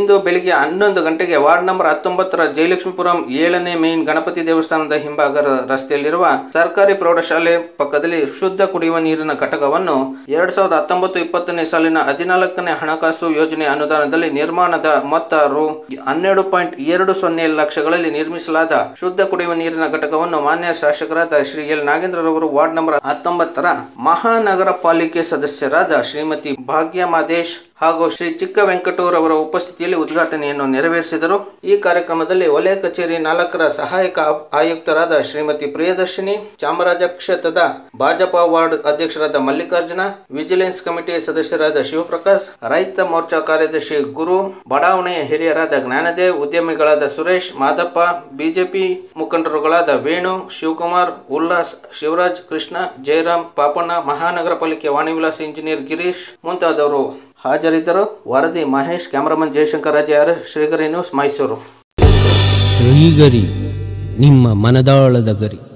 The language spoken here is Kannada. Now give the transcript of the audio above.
ಇಂದು ಬೆಳಿಗ್ಗೆ ಹನ್ನೊಂದು ಗಂಟೆಗೆ ವಾರ್ಡ್ ನಂಬರ್ ಹತ್ತೊಂಬತ್ತರ ಜಯಲಕ್ಷ್ಮೀಪುರಂ ಏಳನೇ ಮೇನ್ ಗಣಪತಿ ದೇವಸ್ಥಾನದ ಹಿಂಭಾಗ ರಸ್ತೆಯಲ್ಲಿರುವ ಸರ್ಕಾರಿ ಪ್ರೌಢಶಾಲೆ ಪಕ್ಕದಲ್ಲಿ ಶುದ್ಧ ಕುಡಿಯುವ ನೀರಿನ ಘಟಕವನ್ನು ಎರಡ್ ಸಾವಿರದ ಹತ್ತೊಂಬತ್ತು ಇಪ್ಪತ್ತನೇ ಸಾಲಿನ ಹದಿನಾಲ್ಕನೇ ಹಣಕಾಸು ಯೋಜನೆ ಅನುದಾನದಲ್ಲಿ ನಿರ್ಮಾಣದ ಮೊತ್ತ ರು ಹನ್ನೆರಡು ಪಾಯಿಂಟ್ ಎರಡು ಸೊನ್ನೆ ಲಕ್ಷಗಳಲ್ಲಿ ನಿರ್ಮಿಸಲಾದ ಶುದ್ಧ ಕುಡಿಯುವ ನೀರಿನ ಘಟಕವನ್ನು ಮಾನ್ಯ ಶಾಸಕರಾದ ಶ್ರೀ ಎಲ್ ನಾಗೇಂದ್ರರವರು ವಾರ್ಡ್ ನಂಬರ್ ಹತ್ತೊಂಬತ್ತರ ಮಹಾನಗರ ಪಾಲಿಕೆ ಸದಸ್ಯರಾದ ಶ್ರೀಮತಿ ಭಾಗ್ಯ ಮಾದೇಶ್ ಹಾಗೂ ಶ್ರೀ ಚಿಕ್ಕ ವೆಂಕಟೂರವರ ಉಪಸ್ಥಿತಿಯಲ್ಲಿ ಉದ್ಘಾಟನೆಯನ್ನು ನೆರವೇರಿಸಿದರು ಈ ಕಾರ್ಯಕ್ರಮದಲ್ಲಿ ವಲಯ ಕಚೇರಿ ನಾಲ್ಕರ ಸಹಾಯಕ ಆಯುಕ್ತರಾದ ಶ್ರೀಮತಿ ಪ್ರಿಯದರ್ಶಿನಿ ಚಾಮರಾಜ ಕ್ಷೇತ್ರದ ಭಾಜಪಾ ವಾರ್ಡ್ ಅಧ್ಯಕ್ಷರಾದ ಮಲ್ಲಿಕಾರ್ಜುನ ವಿಜಿಲೆನ್ಸ್ ಕಮಿಟಿಯ ಸದಸ್ಯರಾದ ಶಿವಪ್ರಕಾಶ್ ರೈತ ಮೋರ್ಚಾ ಕಾರ್ಯದರ್ಶಿ ಗುರು ಬಡಾವಣೆಯ ಹಿರಿಯರಾದ ಜ್ಞಾನದೇವ್ ಉದ್ಯಮಿಗಳಾದ ಸುರೇಶ್ ಮಾದಪ್ಪ ಬಿಜೆಪಿ ಮುಖಂಡರುಗಳಾದ ವೇಣು ಶಿವಕುಮಾರ್ ಉಲ್ಲಾಸ್ ಶಿವರಾಜ್ ಕೃಷ್ಣ ಜಯರಾಮ್ ಪಾಪಣ್ಣ ಮಹಾನಗರ ಪಾಲಿಕೆ ವಾಣಿವಿಲಾಸ ಇಂಜಿನಿಯರ್ ಗಿರೀಶ್ ಮುಂತಾದವರು ಹಾಜರಿದ್ದರು ವರದಿ ಮಹೇಶ್ ಕ್ಯಾಮರಾಮನ್ ಜಯಶಂಕರ್ ರಾಜ ಶ್ರೀಗರಿ ನ್ಯೂಸ್ ಮೈಸೂರು ಶ್ರೀಗರಿ ನಿಮ್ಮ ಮನದಾಳದ ಗರಿ